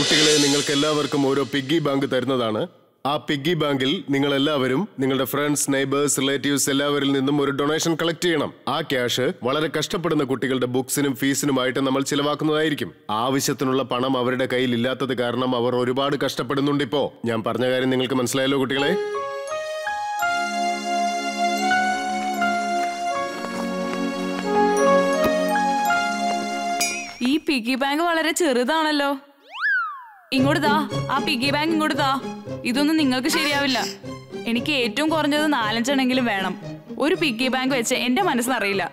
കുട്ടികളെ നിങ്ങൾക്ക് എല്ലാവർക്കും ഓരോ പിഗ്ഗി ബാങ്ക് തരുന്നതാണ് ആ പിഗ്ഗി ബാങ്കിൽ നിങ്ങൾ എല്ലാവരും നിങ്ങളുടെ ഫ്രണ്ട്സ് നെയ്ബേഴ്സ് റിലേറ്റീവ്സ് എല്ലാവരിൽ നിന്നും ഒരു ഡൊണേഷൻ കളക്ട് ചെയ്യണം ആ ക്യാഷ് വളരെ കഷ്ടപ്പെടുന്ന കുട്ടികളുടെ ബുക്സിനും ഫീസിനുമായിട്ട് നമ്മൾ ചിലവാക്കുന്നതായിരിക്കും ആവശ്യത്തിനുള്ള പണം അവരുടെ കയ്യിൽ ഇല്ലാത്തത് കാരണം അവർ ഒരുപാട് കഷ്ടപ്പെടുന്നുണ്ട് ഇപ്പോ ഞാൻ പറഞ്ഞ കാര്യം നിങ്ങൾക്ക് മനസ്സിലായല്ലോ കുട്ടികളെ ഈ പിഗി ബാങ്ക് വളരെ ചെറുതാണല്ലോ ഇങ്ങോട്ട് താ ആ പിഗി ബാങ്ക് ഇങ്ങോട്ട് താ ഇതൊന്നും നിങ്ങൾക്ക് ശരിയാവില്ല എനിക്ക് ഏറ്റവും കുറഞ്ഞത് നാലഞ്ചെണ്ണെങ്കിലും വേണം ഒരു പിഗി ബാങ്ക് വെച്ച് എന്റെ മനസ്സിനറിയില്ല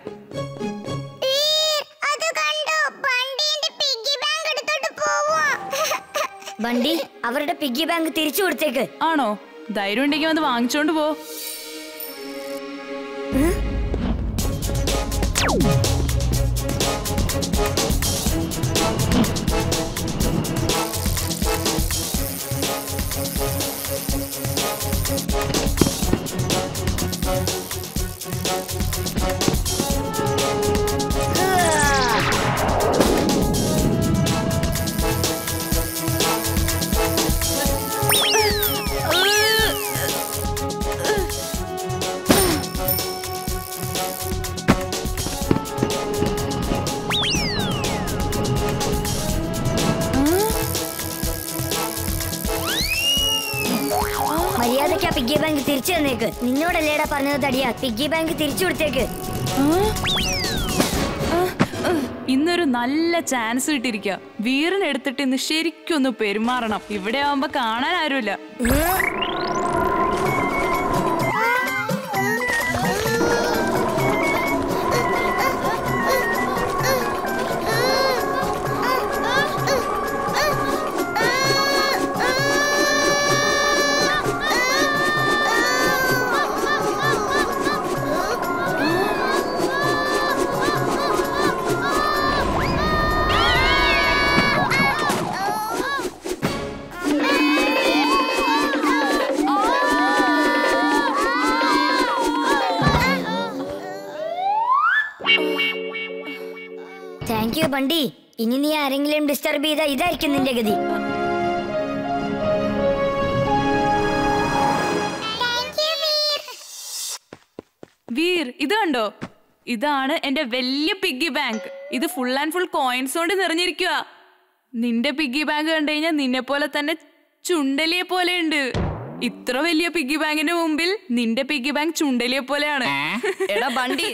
അത് കണ്ടോ ബണ്ടിന്റെ പിഗ്ഗി ബാങ്ക് എടുത്തോണ്ട് പോവാ ബണ്ടി അവരുടെ പിഗ്ഗി ബാങ്ക് തിരിച്ചു കൊടുത്തേക്ക് ആണോ ധൈര്യം ഉണ്ടെങ്കിൽ വന്ന് വാങ്ങിച്ചോണ്ട് പോ മര്യാദയ്ക്ക് ആ പിഗ്ഗി ബാങ്ക് തിരിച്ചു തന്നേക്ക് നിന്നോടല്ലേടാ പറഞ്ഞത് തടിയാ പിഗ്ഗി ബാങ്ക് തിരിച്ചു കൊടുത്തേക്ക് ഇന്നൊരു നല്ല ചാൻസ് കിട്ടിയിരിക്കുക വീറിനെടുത്തിട്ട് ഇന്ന് ശരിക്കും ഒന്ന് പെരുമാറണം ഇവിടെ ആവുമ്പോ കാണാൻ ആരുമില്ല താങ്ക് യു ബണ്ടി ഇനി നീ ആരെങ്കിലും ഡിസ്റ്റർബ് ചെയ്താ ഇതായിരിക്കും നിന്റെ ഗതി വീർ ഇത് കണ്ടോ ഇതാണ് എന്റെ വലിയ പിഗ്ഗി ബാങ്ക് ഇത് ഫുൾ ആൻഡ് ഫുൾ കോയിൻസ് കൊണ്ട് നിറഞ്ഞിരിക്കുക നിന്റെ പിഗ്ഗി ബാങ്ക് കണ്ടു കഴിഞ്ഞാൽ നിന്നെ പോലെ തന്നെ ചുണ്ടലിയെ പോലെ ഉണ്ട് ഇത്ര വലിയ പിഗ്ഗി ബാങ്കിന്റെ മുമ്പിൽ നിന്റെ പിഗ്ഗി ബാങ്ക് ചുണ്ടലിയെ പോലെയാണ് എടാ Bunty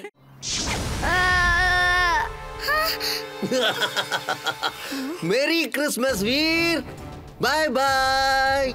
merry Christmas Veer bye bye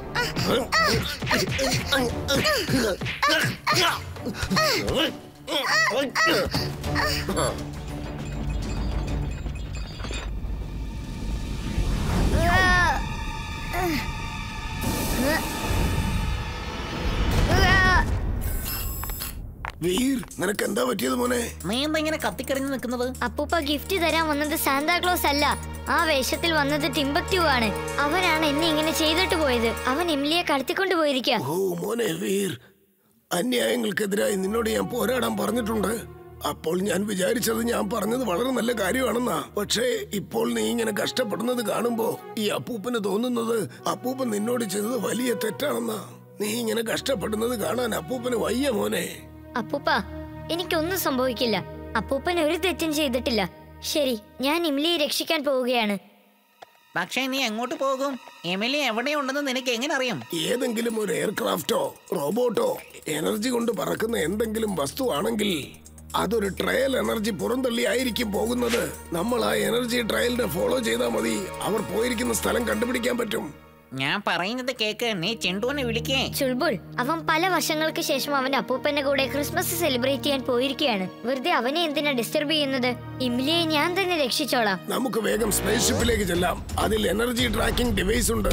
Veer നിനക്ക് എന്താ പറ്റിയത് മോനെ നീ എന്താ ഇങ്ങനെ കത്തിക്കറിഞ്ഞ് നിൽക്കുന്നത് അപ്പൂപ്പ ഗിഫ്റ്റ് തരാൻ വന്നത് സാന്താക്ലോസ് അല്ല ആ വേഷത്തിൽ വന്നത് ടിംബക്റ്റു ആണ് അവനാണ് എന്നെ ഇങ്ങനെ ചെയ്തിട്ട് പോയത് അവൻ ഇംലിയെ കടത്തിക്കൊണ്ട് പോയിരിക്കുക ഓ മോനെ വീർ അന്യായങ്ങൾക്കെതിരായി നിന്നോട് ഞാൻ പോരാടാൻ പറഞ്ഞിട്ടുണ്ട് അപ്പോൾ ഞാൻ വിചാരിച്ചത് ഞാൻ പറഞ്ഞത് വളരെ നല്ല കാര്യമാണെന്നാ പക്ഷേ ഇപ്പോൾ നീ ഇങ്ങനെ കഷ്ടപ്പെടുന്നത് കാണുമ്പോ ഈ അപ്പൂപ്പന് തോന്നുന്നത് അപ്പൂപ്പൻ നിന്നോട് ചെയ്തത് വലിയ തെറ്റാണെന്നാ നീ ഇങ്ങനെ കഷ്ടപ്പെടുന്നത് കാണാൻ അപ്പൂപ്പന് വയ്യ മോനെ അപ്പൂപ്പ എനിക്കൊന്നും സംഭവിക്കില്ല അപ്പൂപ്പൻ ഒരു തെറ്റും ചെയ്തിട്ടില്ല ശരി ഞാൻ ഇംലിയെ രക്ഷിക്കാൻ പോവുകയാണ് പക്ഷേ നീ എങ്ങോട്ട് പോകും എമിലി എവിടെയുണ്ടെന്ന് നിനക്ക് എങ്ങനെ അറിയാം ഏതെങ്കിലും ഒരു എയർക്രാഫ്റ്റോ റോബോട്ടോ എനർജി കൊണ്ട് പറക്കുന്ന എന്തെങ്കിലും വസ്തുവാണെങ്കിൽ അതൊരു ട്രയൽ എനർജി പുറന്തള്ളി ആയിരിക്കും പോകുന്നത് നമ്മൾ ആ എനർജി ട്രയലിനെ ഫോളോ ചെയ്താൽ മതി അവർ പോയിരിക്കുന്ന സ്ഥലം കണ്ടുപിടിക്കാൻ പറ്റും ഞാൻ പറയുന്നത് കേക്ക് നീ ചെണ്ടുവിനെ വിളിക്കേ ചുൾബുൾ അവൻ പല വർഷങ്ങൾക്ക് ശേഷം അവന്റെ അപ്പൂപ്പന്റെ കൂടെ ക്രിസ്മസ് സെലിബ്രേറ്റ് ചെയ്യാൻ പോയിരിക്കുകയാണ് വെറുതെ അവനെ എന്തിനാ ഡിസ്റ്റർബ് ചെയ്യുന്നത് ഇംലിയെ ഞാൻ തന്നെ രക്ഷിച്ചോളാം നമുക്ക് വേഗം സ്പേസ് ഷിപ്പിലേക്ക് ചെല്ലാം അതിൽ എനർജി ട്രാക്കിംഗ് ഡിവൈസ് ഉണ്ട്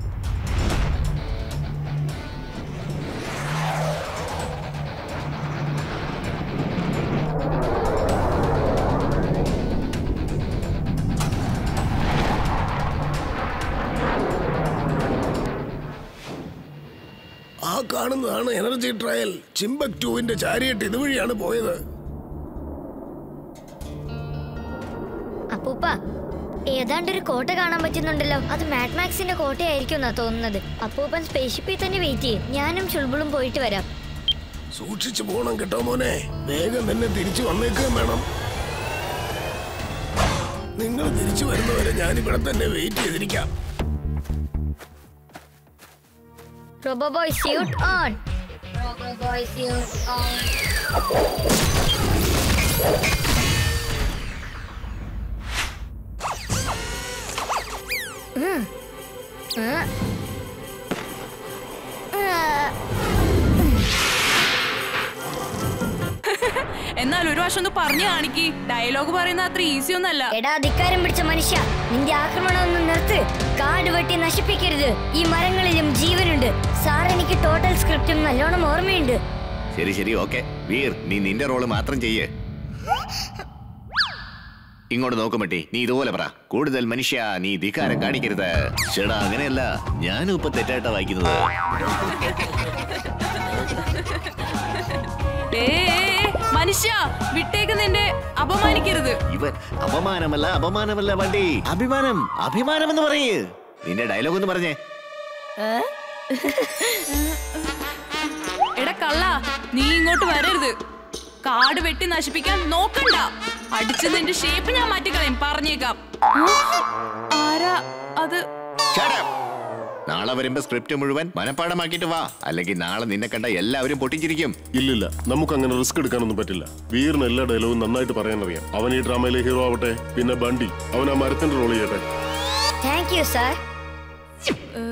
ആ കാണുന്നതാണ് എനർജി ട്രയൽ ചിമ്പക് ടൂവിന്റെ ചാരിയറ്റ് ഇതുവഴിയാണ് പോയത് അപ്പൂപ്പ ഏതാണ്ട് ഒരു കോട്ട കാണാൻ പറ്റുന്നുണ്ടല്ലോ അത് മാക്സിന്റെ കോട്ടയായിരിക്കും എന്നാ തോന്നുന്നത് അപ്പൂപ്പൻ സ്പേസ്ഷിപ്പിൽ തന്നെ വെയിറ്റ് ചെയ്യും ഞാനും ചുൾബുളും പോയിട്ട് വരാം സൂക്ഷിച്ചു പോണം കേട്ടോ മോനെ വേഗം തന്നെ തിരിച്ചു വന്നേക്കുകയും വേണം നിങ്ങൾ തിരിച്ചു വരുന്നവരെ ഞാൻ ഇവിടെ തന്നെ വെയിറ്റ് ചെയ്തിരിക്കാം robo boy suit on robo boy suit on എന്നാൽ ഒരു വർഷം ഒന്ന് പറഞ്ഞു കാണിക്ക് ഡയലോഗ് പറയുന്ന അത്ര ഈസി ഒന്നല്ല എടാ ധിക്കാരം പിടിച്ച മനുഷ്യ നിന്റെ ആക്രമണം ഒന്ന് നിർത്ത് കാട് വെട്ടി നശിപ്പിക്കരുത് ഈ മരങ്ങളിലും ജീവനുണ്ട് സാർ എനിക്ക് ടോട്ടൽ സ്ക്രിപ്റ്റും നല്ലോണം ഓർമ്മയുണ്ട് ശരി ശരി ഓക്കെ വീർ നീ നിന്റെ റോള് മാത്രം ചെയ്യ് ഇങ്ങോട്ട് നോക്കുമട്ടി നീ ഇതുപോലെ പറ കൂടുതൽ മനുഷ്യ നീ ധിക്കാരം കാണിക്കരുത് ചേടാ അങ്ങനെയല്ല ഞാനും ഇപ്പൊ തെറ്റായിട്ടാ വായിക്കുന്നത് ഏ മനുഷ്യ വിട്ടേക്ക് നിന്റെ അപമാനിക്കരുത് ഇവൻ അപമാനമല്ല അപമാനമല്ല വണ്ടി അഭിമാനം അഭിമാനം എന്ന് പറയ് നിന്റെ ഡയലോഗ് ഒന്ന് പറഞ്ഞേ എടാ കള്ള നീ ഇങ്ങോട്ട് വരരുത് കാട് വെട്ടി നശിപ്പിക്കാൻ നോക്കണ്ട അടിച്ച് നിന്റെ ഷേപ്പ് ഞാൻ മാറ്റിക്കളയും പറഞ്ഞേക്കാം ആ, ആരാ അത് Shut up. നാളെ വരുമ്പോ സ്ക്രിപ്റ്റ് മുഴുവൻ മനപ്പാടമാക്കിയിട്ട് വാ അല്ലെങ്കിൽ നാളെ നിന്നെ കണ്ട എല്ലാവരും പൊട്ടിച്ചിരിക്കും ഇല്ലില്ല നമുക്ക് അങ്ങനെ റിസ്ക് എടുക്കാനൊന്നും പറ്റില്ല വീറിന് എല്ലാ ഡയലോഗും നന്നായിട്ട് പറയാൻ അറിയാം അവൻ ഈ ഡ്രാമയിലെ ഹീറോ ആവട്ടെ പിന്നെ ബണ്ടി അവൻ ആ മരത്തിന്റെ റോൾ ചെയ്യട്ടെ താങ്ക് യു സാർ ഏ,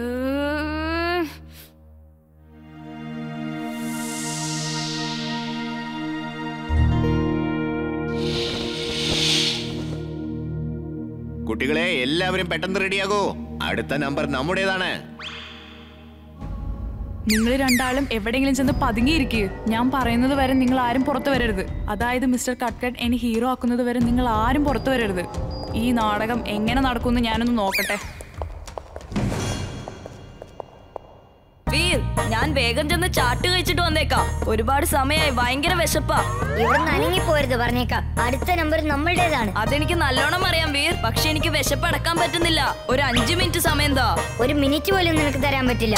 കുട്ടികളെ എല്ലാവരും പെട്ടെന്ന് റെഡിയാകൂ അടുത്ത നമ്പർ നമ്മുടേതാണ് നിങ്ങൾ രണ്ടാളും എവിടെയെങ്കിലും ചെന്ന് പതുങ്ങിയിരിക്കുക ഞാൻ പറയുന്നത് വരെ നിങ്ങൾ ആരും പുറത്തു വരരുത് അതായത് മിസ്റ്റർ കട്ട്കട്ട് എന്നെ ഹീറോ ആക്കുന്നത് വരെ നിങ്ങൾ ആരും പുറത്തു വരരുത് ഈ നാടകം എങ്ങനെ നടക്കുമെന്ന് ഞാനൊന്ന് നോക്കട്ടെ വീർ ഞാൻ വേഗം ചെന്ന് ചാട്ട് കഴിച്ചിട്ട് വന്നേക്കാം ഒരുപാട് സമയമായി ഭയങ്കര വിശപ്പാ ഇവിടെ നനങ്ങി പോരുത് പറഞ്ഞേക്കാം അടുത്ത നമ്പർ നമ്മളുടേതാണ് അതെനിക്ക് നല്ലോണം അറിയാം വീർ പക്ഷെ എനിക്ക് വിശപ്പ് അടക്കാൻ പറ്റുന്നില്ല ഒരു അഞ്ചു മിനിറ്റ് സമയം താ ഒരു മിനിറ്റ് പോലും നിനക്ക് തരാൻ പറ്റില്ല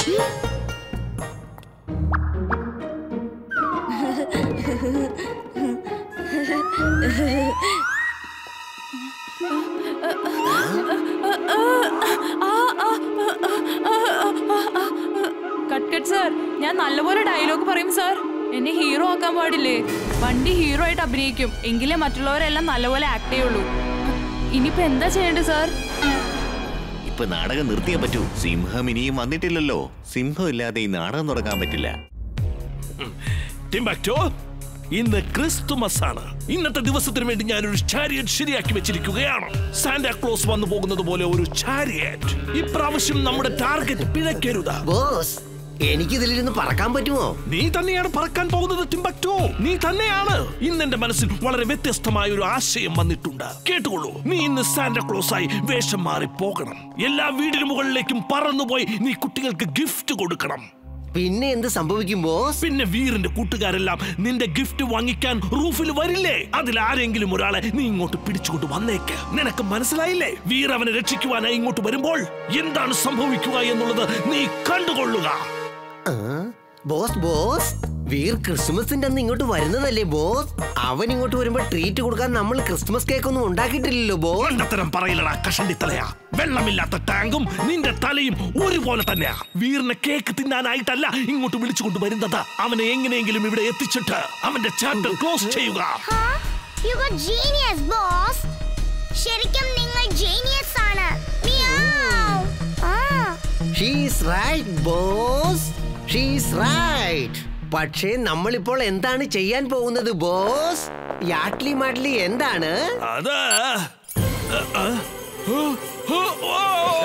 കട്ട്കട്ട് സാർ ഞാൻ നല്ലപോലെ ഡയലോഗ് പറയും സാർ എന്നെ ഹീറോ ആക്കാൻ പാടില്ലേ വണ്ടി ഹീറോ ആയിട്ട് അഭിനയിക്കും എങ്കിലേ മറ്റുള്ളവരെല്ലാം നല്ലപോലെ ആക്ട് ചെയ്യുള്ളൂ ഇനിയിപ്പോ എന്താ ചെയ്യേണ്ടത് സാർ ഇപ്പൊ നാടകം നിർത്തിയേ പറ്റൂ സിംഹം ഇനിയും വന്നിട്ടില്ലല്ലോ സിംഹം ഇല്ലാതെ ഈ നാടകം തുടങ്ങാൻ പറ്റില്ല ടിംബാക്ടോ ഇന്ന് ക്രിസ്തുമസ് ആണ് ഇന്നത്തെ ദിവസത്തിന് വേണ്ടി ഞാനൊരു ചാരിയറ്റ് ശരിയാക്കി വെച്ചിരിക്കുകയാണ് സാന്റാക്ലോസ് വന്നു പോകുന്നത് പോലെ ഒരു ചാരിയറ്റ് ഇപ്രാവശ്യം നമ്മുടെ ടാർഗറ്റ് പിഴയ്ക്കരുത് ബോസ് എനിക്കിതിലിരുന്ന് പറക്കാൻ പറ്റുമോ നീ തന്നെയാണ് പറക്കാൻ പോകുന്നത് ടിംബക്ടോ നീ തന്നെയാണ് ഇന്ന് എന്റെ മനസ്സിൽ വളരെ വ്യത്യസ്തമായ ഒരു ആശയം വന്നിട്ടുണ്ട് കേട്ടുകൊള്ളൂ നീ ഇന്ന് സാന്റാക്ലോസ് ആയി വേഷം മാറി പോകണം എല്ലാ വീടിന് മുകളിലേക്കും പറന്നുപോയി നീ കുട്ടികൾക്ക് ഗിഫ്റ്റ് കൊടുക്കണം പിന്നെ എന്ത് സംഭവിക്കും ബോസ് പിന്നെ വീറിന്റെ കൂട്ടുകാരെല്ലാം നിന്റെ ഗിഫ്റ്റ് വാങ്ങിക്കാൻ റൂഫിൽ വരില്ലേ അതിൽ ആരെങ്കിലും ഒരാളെ നീ ഇങ്ങോട്ട് പിടിച്ചുകൊണ്ട് വന്നേക്ക് നിനക്ക് മനസ്സിലായില്ലേ വീർ അവനെ രക്ഷിക്കുവാനായി ഇങ്ങോട്ട് വരുമ്പോൾ എന്താണ് സംഭവിക്കുക എന്നുള്ളത് നീ കണ്ടുകൊള്ളുക ആ, ബോസ് ബോസ് വീർ ക്രിസ്മസിന്റെ അന്ന് ഇങ്ങോട്ട് വരുന്നതല്ലേ ബോസ് അവൻ ഇങ്ങോട്ട് വരുമ്പോ ട്രീറ്റ് കൊടുക്കാൻ നമ്മൾ ക്രിസ്മസ് കേക്ക് ഒന്നും ഉണ്ടാക്കിയിട്ടില്ലല്ലോ ബോസ് മണ്ടത്തരം പറയില്ലടാ കഷണ്ടി തലയാ വെള്ളമില്ലാത്ത ടാങ്കും നിന്റെ തലയും ഒരുപോലെ തന്നെയാ വീറിനെ കേക്ക് തിന്നാനായിട്ടല്ല ഇങ്ങോട്ട് വിളിച്ചുകൊണ്ട് വരുന്നത് അവനെ എങ്ങനെയെങ്കിലും ഇവിടെ എത്തിച്ചിട്ട് അവന്റെ ചാപ്റ്റർ ക്ലോസ് ചെയ്യുക യു ഗോട്ട് ജീനിയസ് ബോസ് ശരിക്കും നിങ്ങൾ ജീനിയസ് ആണ് മിയാവ്. ആ she's right boss she's right പക്ഷേ നമ്മളിപ്പോൾ എന്താണ് ചെയ്യാൻ പോകുന്നത് ബോസ് യാട്ട്ലി മാട്ട്ലി എന്താണ് അത് ആ, ആ, ആ, ആ,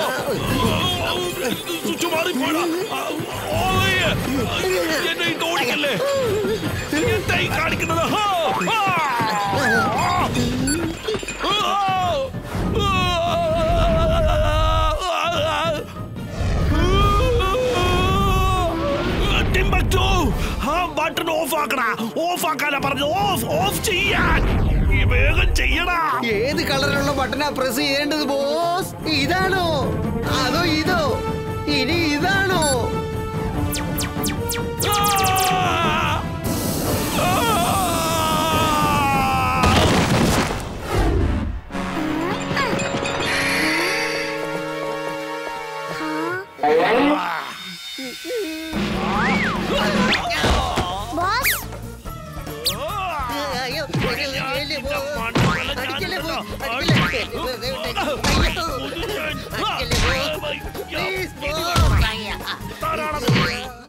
സ്വിച്ച് മാറിപ്പോടാ. ആ, ഓയ്. എന്നെ ഇട്ട് ഓടിക്കല്ലേ എന്തായി കാണിക്കുന്നത് ഹാ, ആ. ടിംബക്ടു, ആ ബട്ടൺ ഓഫ് ആക്കടാ ഓഫ് ആക്കാനാ പറഞ്ഞത് ഓഫ് ഓഫ് ചെയ്യാൻ ഈ വേഗം ചെയ്യടാ ഏത് കളറിലുള്ള ബട്ടനാ പ്രസ് ചെയ്യേണ്ടത് ബോസ് ഇതാണോ അതോ ഇതോ ഇനി ഇതാണോ ആ!